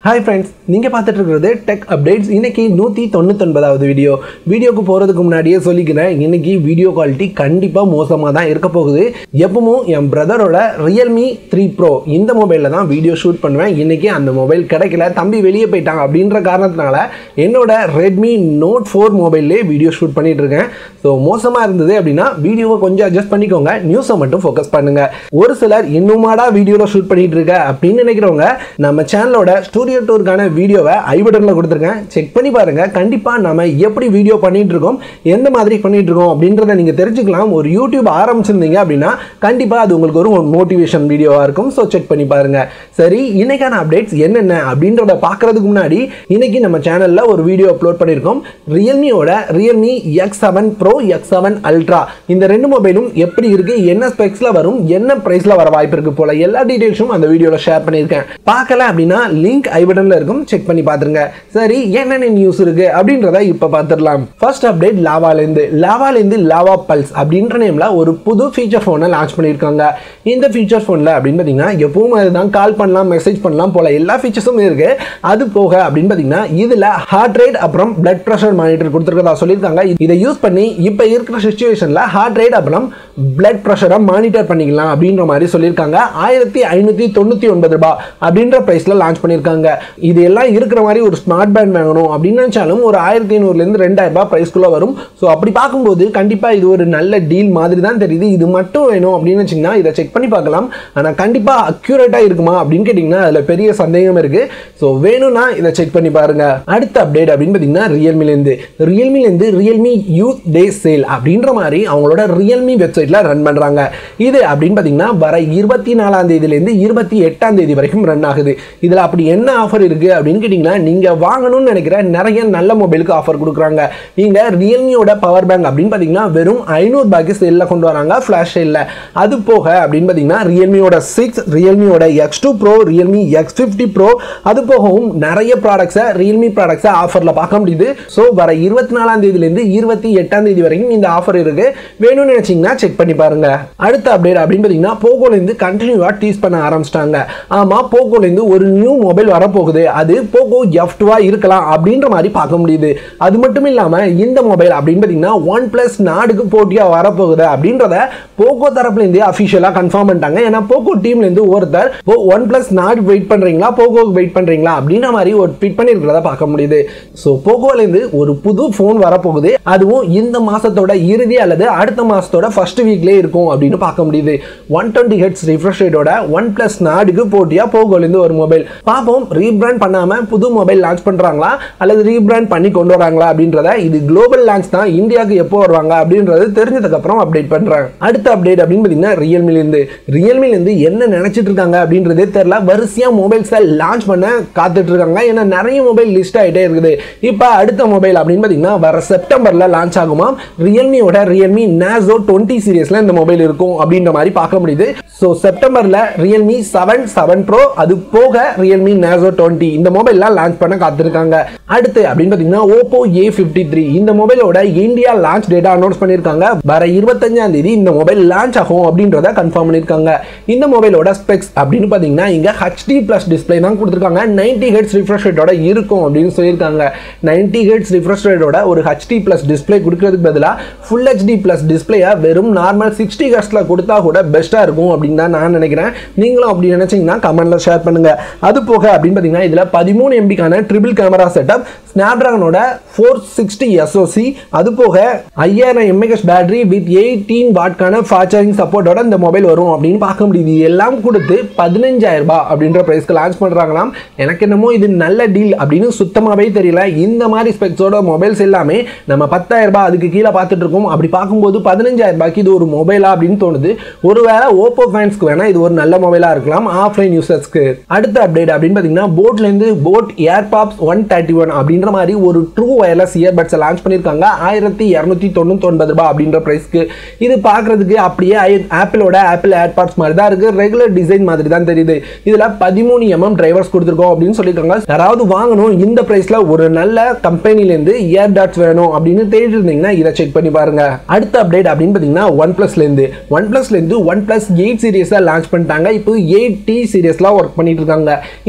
hi friends நீங்கள் பார்த்துட்டு இருக்கிறது டெக் அப்டேட்ஸ் இன்னைக்கு நூற்றி தொண்ணூத்தொன்பதாவது வீடியோ வீடியோக்கு போகிறதுக்கு முன்னாடியே சொல்லிக்கிறேன் இன்னைக்கு வீடியோ குவாலிட்டி கண்டிப்பாக மோசமாக தான் இருக்க போகுது எப்பவும் என் பிரதரோட ரியல்மி த்ரீ ப்ரோ இந்த மொபைலில் தான் வீடியோ ஷூட் பண்ணுவேன் இன்னைக்கு அந்த மொபைல் கிடைக்கல தம்பி வெளியே போயிட்டாங்க அப்படின்ற காரணத்தினால என்னோட ரெட்மி நோட் ஃபோர் மொபைல்லே வீடியோ ஷூட் பண்ணிட்டு இருக்கேன் ஸோ மோசமாக இருந்தது அப்படின்னா வீடியோவை கொஞ்சம் அட்ஜஸ்ட் பண்ணிக்கோங்க நியூஸை மட்டும் ஃபோக்கஸ் பண்ணுங்க ஒரு சிலர் இன்னுமாடா வீடியோவில் ஷூட் பண்ணிட்டு இருக்க அப்படின்னு நினைக்கிறவங்க நம்ம சேனலோட ஸ்டூடியோ டூருக்கான வீடியோவை ஐ பட்டனில் கொடுத்துருக்கேன் செக் பண்ணி பாருங்க கண்டிப்பாக நம்ம எப்படி வீடியோ பண்ணிட்டு இருக்கோம் எந்த மாதிரி பண்ணிட்டு இருக்கோம் அப்படின்றத நீங்கள் தெரிஞ்சுக்கலாம் ஒரு யூடியூப் ஆரம்பிச்சிருந்தீங்க அப்படின்னா கண்டிப்பாக அது உங்களுக்கு ஒரு மோட்டிவேஷன் வீடியோவாக இருக்கும் ஸோ செக் பண்ணி பாருங்க சரி இன்னைக்கான அப்டேட்ஸ் என்னென்ன அப்படின்றத பார்க்கறதுக்கு முன்னாடி இன்னைக்கு நம்ம சேனலில் ஒரு வீடியோ அப்லோட் பண்ணியிருக்கோம் ரியல்மியோட Realme X seven pro X seven ultra இந்த ரெண்டு மொபைலும் எப்படி இருக்கு என்ன ஸ்பெக்ஸில் வரும் என்ன ப்ரைஸில் வர வாய்ப்பு இருக்கு போல எல்லா டீடைல்ஸும் அந்த வீடியோவில் ஷேர் பண்ணியிருக்கேன் பார்க்கல அப்படின்னா லிங்க் ஐ பட்டனில் இருக்கும் செக் பண்ணி பார்த்துருங்க சரி என்னென்ன நியூஸ் இருக்கு அப்படின்றத இப்போ பார்த்துடலாம் ஃபர்ஸ்ட் அப்டேட் லாவாலேருந்து லாவாலேருந்து லாவா பல்ஸ் அப்படின்ற நேமில் ஒரு புது ஃபீச்சர் ஃபோனை லான்ச் பண்ணியிருக்காங்க இந்த ஃபீச்சர் ஃபோனில் அப்படின்னு பார்த்தீங்கன்னா எப்பவும் அதுதான் கால் பண்ணலாம் மெசேஜ் பண்ணலாம் போல எல்லா ஃபீச்சர்ஸும் இருக்கு அது போக அப்படின்னு பார்த்தீங்கன்னா இதில் ஹார்ட் ரேட் அப்புறம் பிளட் ப்ரெஷர் மானிட்டர் கொடுத்துருக்கதா சொல்லியிருக்காங்க இதை யூஸ் பண்ணி இப்போ இருக்கிற சுச்சுவேஷனில் ஹார்ட் ரேட் அப்புறம் பிளட் ப்ரெஷரை மானிட்டர் பண்ணிக்கலாம் அப்படின்ற மாதிரி சொல்லியிருக்காங்க ஆயிரத்தி ஐநூற்றி தொண்ணூற்றி ஒன்பது ரூபாய் அப்படின்ற ப்ரைஸில் லான்ச் பண்ணியிருக்காங்க இது எல்லாம் இருக்கிற மாதிரி ஒரு ஸ்மார்ட் பேண்ட் வாங்கணும் அப்படின்னு நினச்சாலும் ஒரு ஆயிரத்தி ஐநூறுலேருந்து ரெண்டாயிரம் ரூபாய் ப்ரைஸ்க்குள்ளே வரும் ஸோ அப்படி பார்க்கும்போது கண்டிப்பாக இது ஒரு நல்ல டீல் மாதிரி தான் தெரியுது இது மட்டும் வேணும் அப்படின்னு வச்சிங்கன்னா இதை செக் பண்ணி பார்க்கலாம் ஆனால் கண்டிப்பாக அக்யூரேட்டாக இருக்குமா அப்படின்னு கேட்டிங்கன்னா அதில் பெரிய சந்தேகம் இருக்குது ஸோ வேணும்னா இதை செக் பண்ணி பாருங்க அடுத்த அப்டேட் அப்படின்னு பார்த்தீங்கன்னா ரியல்மிலேருந்து ரியல்மிலேருந்து ரியல்மி யூத் டே சேல் அப்படின்ற மாதிரி அவங்களோட ரியல்மி வெப்சைட்டில் ரன் பண்ணுறாங்க இது அப்படின்னு பார்த்தீங்கன்னா வர இருபத்தி நாலாம் தேதியிலேருந்து இருபத்தி எட்டாம் தேதி வரைக்கும் ரன் ஆகுது இதில் அப்படி என்ன ஆஃபர் இருக்குது அப்படின்னு கேட்டிங்கன்னா நீங்கள் வாங்கணும்னு நினைக்கிற நிறைய நல்ல மொபைலுக்கு ஆஃபர் கொடுக்குறாங்க நீங்கள் ரியல்மியோட பவர் பேங்க் அப்படின்னு பார்த்தீங்கன்னா வெறும் ஐநூறுபாய்க்கு சேலில் கொண்டு வராங்க ஃப்ளாஷ் சேலில் அது போக அப்படின்னு பார்த்தீங்கன்னா ரியல்மியோட சிக்ஸ் ரியல்மியோட X two pro Realme X fifty pro அது போகவும் நிறைய ப்ராடக்ட்ஸை ரியல்மி ப்ராடக்ட்ஸை ஆஃபரில் பார்க்க முடியுது ஸோ வர இருபத்தி நாலாம் தேதியிலேருந்து இருபத்தி எட்டாம் தேதி வரைக்கும் இந்த ஆஃபர் இருக்கு வேணும்னு நினைச்சீங்கன்னா செக் பண்ணி பாருங்க அடுத்த அப்டேட் அப்படின்னு பார்த்தீங்கன்னா போகோலேருந்து கண்டினியூவாக டீஸ் பண்ண ஆரம்பிச்சிட்டாங்க ஆமாம் போகோலேருந்து ஒரு நியூ மொபைல் வரப்போகுது அது போகோ எஃப் டூவா இருக்கலாம் அப்படின்ற மாதிரி பார்க்க முடியுது அது மட்டும் இல்லாமல் இந்த மொபைல் அப்படின்னு பார்த்தீங்கன்னா ஒன் பிளஸ் நாடுக்கு போட்டியாக வரப்போகுது அப்படின்றத போகோ தரப்புலேருந்து அஃபிஷியலாக கன்ஃபார்ம் பண்ணிட்டாங்க ஏன்னா போகோ டீம்லேருந்து ஒருத்தர் ஒன் பிளஸ் நாடு வெயிட் பண்ணுறீங்களா போகோக்கு வெயிட் பண்ணுறீங்களா அப்படின்ற மாதிரி ஒரு ட்வீட் பண்ணியிருக்கிறத பார்க்க முடியுது ஸோ போகோலேருந்து ஒரு புது ஃபோன் வரப்போகுது அதுவும் இந்த மாசத்தோட இறுதி அல்லது அடுத்த மாசத்தோட ஃபர்ஸ்ட் வீக்லேயே இருக்கும் அப்படின்னு பார்க்க முடியுது ஒன் டுவெண்ட்டி ஹெட்ஸ் ரிஃப்ரெஷ் ரேட்டோட ஒன் பிளஸ் நாடுக்கு போட்டியாக போகோலேருந்து ஒரு மொபைல் பார்ப்போம் ரீபிராண்ட் பண்ணாமல் புது மொபைல் லான்ச் பண்ணுறாங்களா அல்லது ரீபிராண்ட் பண்ணி கொண்டு வராங்களா அப்படின்றத இது குளோபல் லான்ச் தான் இந்தியாவுக்கு எப்போ வருவாங்க அப்படின்றது தெரிஞ்சதுக்கப்புறம் அப்டேட் பண்ணுறாங்க அடுத்த அப்டேட் அப்படின்னு பார்த்தீங்கன்னா ரியல்மிலேருந்து ரியல்மிலேருந்து என்ன நினச்சிட்டு இருக்காங்க அப்படின்றதே தெரில வரிசையாக மொபைல்ஸை லான்ச் பண்ண காத்துட்டு இருக்காங்க ஏன்னா நிறைய மொபைல் லிஸ்ட் ஆகிட்டே இருக்குது இப்போ அடுத்த மொபைல் அப்படின்னு பார்த்தீங்கன்னா வர செப்டம்பரில் லான்ச் ஆகுமா ரியல்மியோட ரியல்மி நேசோ டுவெண்ட்டி சீரியஸில் இந்த மொபைல் இருக்கும் அப்படின்ற மாதிரி பார்க்க முடியுது ஸோ செப்டம்பரில் ரியல்மி செவன் செவன் ப்ரோ அது போக ரியல்மி நேசோ டுவெண்ட்டி இந்த மொபைல்லாம் லான்ச் பண்ண காத்திருக்காங்க அடுத்து அப்படின்னு பார்த்தீங்கன்னா ஓப்போ ஏ ஃபிஃப்டி த்ரீ இந்த மொபைலோட இந்தியா லான்ச் டேட்டா அனௌன்ஸ் பண்ணியிருக்காங்க வர இருபத்தஞ்சாம் தேதி இந்த மொபைல் லான்ச் ஆகும் அப்படின்றத கன்ஃபார்ம் பண்ணியிருக்காங்க இந்த மொபைலோட ஸ்பெக்ஸ் அப்படின்னு பார்த்தீங்கன்னா இங்கே ஹெச்டி ப்ளஸ் டிஸ்பிளே தான் கொடுத்துருக்காங்க நைன்டி ஹெட்ஸ் ரிஃப்ரெஷ் ரேட்டோட இருக்கும் அப்படின்னு சொல்லியிருக்காங்க நைன்டி ஹெட்ஸ் ரிஃப்ரெஷ் ரேட்டோட ஒரு ஹெச்டி ப்ளஸ் டிஸ்பிளே கொடுக்கறதுக்கு பதிலாக ஃபுல் ஹெச்டி ப்ளஸ் டிஸ்பிளேயை வெறும் நார்மல் சிக்ஸ்டி ஹெட்ஸில் கொடுத்தா கூட பெஸ்ட்டாக இருக்கும் அப்படின்னு தான் நான் நினைக்கிறேன் நீங்களும் அப்படி நினைச்சீங்கன்னா கமெண்ட்ல ஷேர் பண்ணுங்க அது போக அப்படின்னு பார்த்தீங்கன்னா இதில் பதிமூணு எம்பிக்கான ட்ரிபிள் கேமரா செட்டப் ஸ்னாப்டிராகனோட ஃபோர் சிக்ஸ்டி எஸ்ஓசி அது போக ஐயாயிரம் எம்ஏஹெச் பேட்டரி வித் எயிட்டீன் வாட்கான ஃபாஸ்ட் சார்ஜிங் சப்போர்ட்டோட இந்த மொபைல் வரும் அப்படின்னு பார்க்க முடியுது இது எல்லாம் கொடுத்து பதினஞ்சாயிரம் ரூபாய் அப்படின்ற ப்ரைஸ்க்கு லான்ச் பண்ணுறாங்களாம் எனக்கு என்னமோ இது நல்ல டீல் அப்படின்னு சுத்தமாகவே தெரியல இந்த மாதிரி ஸ்பெக்ஸோட மொபைல்ஸ் எல்லாமே நம்ம பத்தாயிரம் ரூபாய் அதுக்கு கீழே பார்த்துட்டு இருக்கோம் அப்படி பார்க்கும்போது பதினஞ்சாயிரம் ரூபாய்க்கு இது ஒரு மொபைலா அப்படின்னு தோணுது ஒருவேளை ஓப்போ ஃபேன்ஸ்க்கு வேணா இது ஒரு நல்ல மொபைலாக இருக்கலாம் ஆஃப்லைன் யூசர்ஸ்க்கு அடுத்த அப்டேட் அப்படின்னு பார்த்தீங்கன்னா போட்லேருந்து boAt Airdopes one thirty one அப்படின்ற மாதிரி ஒரு ட்ரூ வயர்லெஸ் இயர்பட்ஸை லான்ச் பண்ணியிருக்காங்க ஆயிரத்தி இரநூத்தி தொண்ணூத்தி ஒன்பது ரூபாய் அப்படின்ற ப்ரைஸ்க்கு இது பார்க்கறதுக்கு அப்படியே ஆப்பிளோட ஆப்பிள் ஏர்பாட்ஸ் மாதிரி தான் இருக்கு ரெகுலர் டிசைன் மாதிரி தான் தெரியுது இதில் பதிமூணு எம்எம் டிரைவர்ஸ் கொடுத்துருக்கோம் அப்படின்னு சொல்லியிருக்காங்க யாராவது வாங்கணும் இந்த ப்ரைஸில் ஒரு நல்ல கம்பெனிலேருந்து இயர் டாட்ஸ் வேணும் அப்படின்னு தேடிட்டு இருந்தீங்கன்னா இதை செக் பண்ணி பாருங்க அடுத்த அப்டேட் அப்படின்னு பார்த்தீங்கன்னா ஒன் ப்ளஸ்லேருந்து ஒன் ப்ளஸ்லேருந்து ஒன் ப்ளஸ் எயிட் சீரியஸாக லான்ச் பண்ணிட்டாங்க இப்போ எயிட் டி சீரியஸ்லாம் ஒர்க் பண்ணிட்டு இருக்காங்க இந்த மொபைலை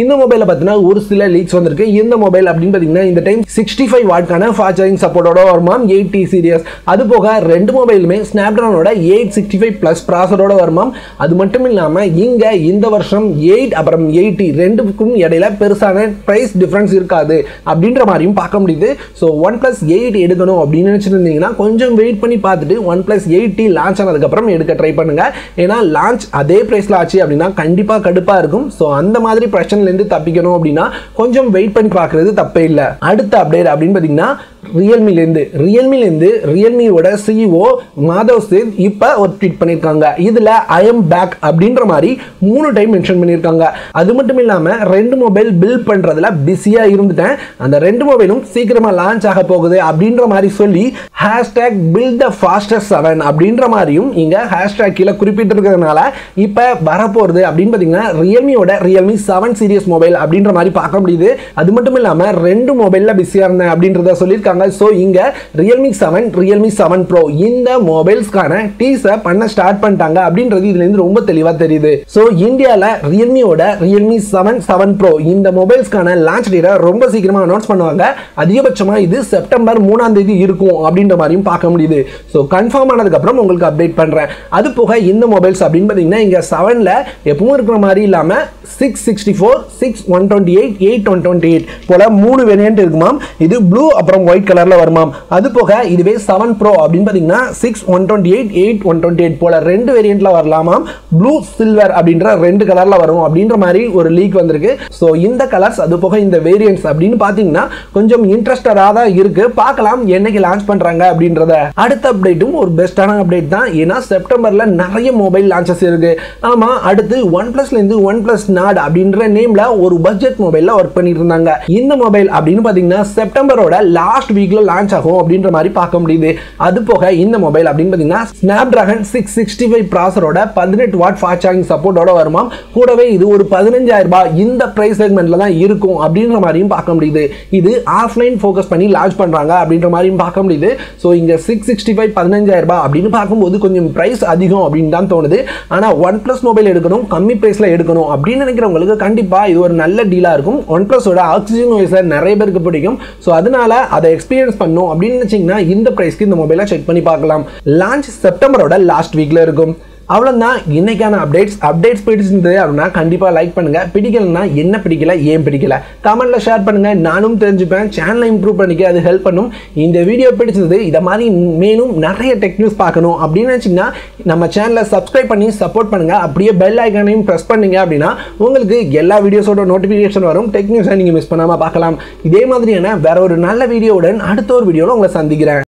பற்றின ஒரு சில லீக்ஸ் வந்திருக்கு இந்த மொபைல் அப்படின்னு பார்த்தீங்கன்னா இந்த டைம் சிக்ஸ்டி ஃபைவ் வாட்கான ஃபாஸ்ட் சார்ஜிங் சப்போர்ட்டோட வருமாம் எயிட் டி சீரியஸ் அது போக ரெண்டு மொபைலுமே ஸ்னாப்ட்ரானோட எயிட் சிக்ஸ்டி ஃபைவ் ப்ளஸ் ப்ராசரோட வருமாம் அது மட்டும் இல்லாமல் இங்கே இந்த வருஷம் எயிட் அப்புறம் எயிட்டி ரெண்டுக்கும் இடையில பெருசான ப்ரைஸ் டிஃப்ரென்ஸ் இருக்காது அப்படின்ற மாதிரியும் பார்க்க முடியுது ஸோ ஒன் ப்ளஸ் எயிட் எடுக்கணும் அப்படின்னு நினச்சிருந்தீங்கன்னா கொஞ்சம் வெயிட் பண்ணி பார்த்துட்டு ஒன் ப்ளஸ் எயிட்டி லான்ச் ஆனதுக்கப்புறம் எடுக்க ட்ரை பண்ணுங்க ஏன்னா லான்ச் அதே ப்ரைஸில் ஆச்சு அப்படின்னா கண்டிப்பாக கடுப்பாக இருக்கும் ஸோ அந்த மாதிரி பிரச்சனைலேருந்து தப்பிக்கணும் அப்படின்னா கொஞ்சம் வெயிட் பண்ணி பார்க்குறது தப்பே இல்லை அடுத்த அப்டேட் அப்படின்னு பார்த்தீங்கன்னா ரியல்மிலேருந்து ரியல்மிலேருந்து ரியல்மியோட சிஇஓ மாதவ் சேத் இப்போ ஒரு ட்வீட் பண்ணியிருக்காங்க இதில் ஐ எம் பேக் அப்படின்ற மாதிரி மூணு டைம் மென்ஷன் பண்ணியிருக்காங்க அது மட்டும் இல்லாமல் ரெண்டு மொபைல் பில் பண்ணுறதுல பிஸியாக இருந்துட்டேன் அந்த ரெண்டு மொபைலும் சீக்கிரமாக லான்ச் ஆக போகுது அப்படின்ற மாதிரி சொல்லி hashtag fill the fastest seven அப்படின்ற மாதிரியும் இங்கே ஹேஷ்டேக் கீழே குறிப்பிட்டிருக்கிறதுனால இப்போ வரப்போகிறது அப்படின்னு பார்த்தீங்கன்னா ரியல்மியோட ரியல்மி செவன் சீரியஸ் மொபைல் அப்படின்ற மாதிரி பார்க்க முடியுது அது மட்டும் இல்லாமல் ரெண்டு மொபைலில் பிஸியாக இருந்தேன் அப்படின்றத சொல்லியிருக்காங்க ஸோ இங்கே Realme seven Realme seven pro இந்த மொபைல்ஸ்க்கான டீஸை பண்ண ஸ்டார்ட் பண்ணிட்டாங்க அப்படின்றது இதுலேருந்து ரொம்ப தெளிவாக தெரியுது ஸோ இந்தியாவில் ரியல்மியோட ரியல்மி செவன் செவன் ப்ரோ இந்த மொபைல்ஸ்க்கான லான்ச் டேட்டை ரொம்ப சீக்கிரமாக அனௌன்ஸ் பண்ணுவாங்க அதிகபட்சமாக இது செப்டம்பர் மூணாம் தேதி இருக்கும் அப்படின்ற மாதிரியும் பார்க்க முடியுது ஸோ கன்ஃபார்ம் ஆனதுக்கப்புறம் உங்களுக்கு அப்டேட் பண்ணுறேன் அது போக இந்த மொபைல்ஸ் அப்படின்னு பார்த்தீங்கன்னா இங்கே செவனில் எப்பவும் இருக்கிற மாதிரி இல்லாமல் six sixty four six one twenty eight eight one twenty eight போல மூணு வேரியன்ட் இருக்குமாம் இது ப்ளூ அப்புறம் ஒயிட் கலரில் வருமாம் அது போக இதுவே செவன் ப்ரோ அப்படின்னு பார்த்தீங்கன்னா six one twenty eight eight one twenty eight போல ரெண்டு வேரியண்ட்ல வரலாமாம் ப்ளூ சில்வர் அப்படின்ற ரெண்டு கலரில் வரும் அப்படின்ற மாதிரி ஒரு லீக் வந்திருக்கு ஸோ இந்த கலர்ஸ் அது போக இந்த வேரியன்ட்ஸ் அப்படின்னு பார்த்தீங்கன்னா கொஞ்சம் இன்ட்ரெஸ்டடாக தான் இருக்கு பார்க்கலாம் என்னைக்கு லான்ச் பண்ணுறாங்க அப்படின்றத அடுத்த அப்டேட்டும் ஒரு பெஸ்ட்டான அப்டேட் தான் ஏன்னா செப்டம்பரில் நிறைய மொபைல் லான்ச்சஸ் இருக்கு ஆமாம் அடுத்து ஒன் ப்ளஸ்லேருந்து ஒன் ப்ளஸ் நாட் அப்படின்ற நேம்ல ஒரு பட்ஜெட் மொபைலில் ஒர்க் பண்ணிட்டு இருந்தாங்க இந்த மொபைல் அப்படின்னு பார்த்தீங்கன்னா செப்டம்பரோட லாஸ்ட் வீக்ல லான்ச் ஆகும் அப்படின்ற மாதிரி பார்க்க முடியுது அது போக இந்த மொபைல் அப்படின்னு பார்த்தீங்கன்னா Snapdragon six sixty five ப்ராசரோட பதினெட்டு வாட் ஃபாஸ்ட் சார்ஜிங் சப்போர்ட்டோட வருமாம் கூடவே இது ஒரு பதினஞ்சாயிரம் ரூபாய் இந்த பிரைஸ் செக்மெண்ட்ல தான் இருக்கும் அப்படின்ற மாதிரியும் பார்க்க முடியுது இது ஆஃப்லைன் ஃபோக்கஸ் பண்ணி லான்ச் பண்றாங்க அப்படின்ற மாதிரியும் பார்க்க முடியுது ஸோ இங்க சிக்ஸ் சிக்ஸ்டி ஃபைவ் பதினஞ்சாயிரம் ரூபாய் அப்படின்னு பார்க்கும்போது கொஞ்சம் பிரைஸ் அதிகம் அப்படின்னு தான் தோணுது ஆனால் ஒன் ப்ளஸ் மொபைல் எடுக்கணும் கம்மி பிரைஸ்ல எடுக்கணும் அப்படின்னு நினைக்கிறவங்களுக்கு கண்டிப்பா இது ஒரு நல்ல டீலா இருக்கும் ஒன் ப்ளஸோட ஆக்சிஜன் வாய்ஸர் நிறைய பேருக்கு பிடிக்கும் ஸோ அதனால அதை எக்ஸ்பீரியன்ஸ் பண்ணும் அப்படின்னு நினைச்சீங்கன்னா இந்த பிரைஸ்க்கு இந்த மொபைலை செக் பண்ணி பார்க்கலாம் லான்ச் செப்டம்பரோட லாஸ்ட் வீக்ல இருக்கும் அவ்வளோதான் இன்னைக்கான அப்டேட்ஸ் அப்டேட்ஸ் பிடிச்சிருந்தது அப்படின்னா கண்டிப்பாக லைக் பண்ணுங்க பிடிக்கலன்னா என்ன பிடிக்கல ஏன் பிடிக்கல கமெண்ட்ல ஷேர் பண்ணுங்க நானும் தெரிஞ்சுப்பேன் சேனலை இம்ப்ரூவ் பண்ணிக்க அது ஹெல்ப் பண்ணும் இந்த வீடியோ பிடிச்சது இதை மாதிரி மேலும் நிறைய டெக் நியூஸ் பார்க்கணும் அப்படின்னு நினச்சிங்கன்னா நம்ம சேனலை சப்ஸ்கிரைப் பண்ணி சப்போர்ட் பண்ணுங்க அப்படியே பெல் ஐக்கானையும் ப்ரெஸ் பண்ணீங்க அப்படின்னா உங்களுக்கு எல்லா வீடியோஸோட நோட்டிஃபிகேஷன் வரும் டெக் நியூஸை நீங்கள் மிஸ் பண்ணாமல் பார்க்கலாம் இதே மாதிரியான வேற ஒரு நல்ல வீடியோவுடன் அடுத்த ஒரு வீடியோவில் உங்களை சந்திக்கிறேன்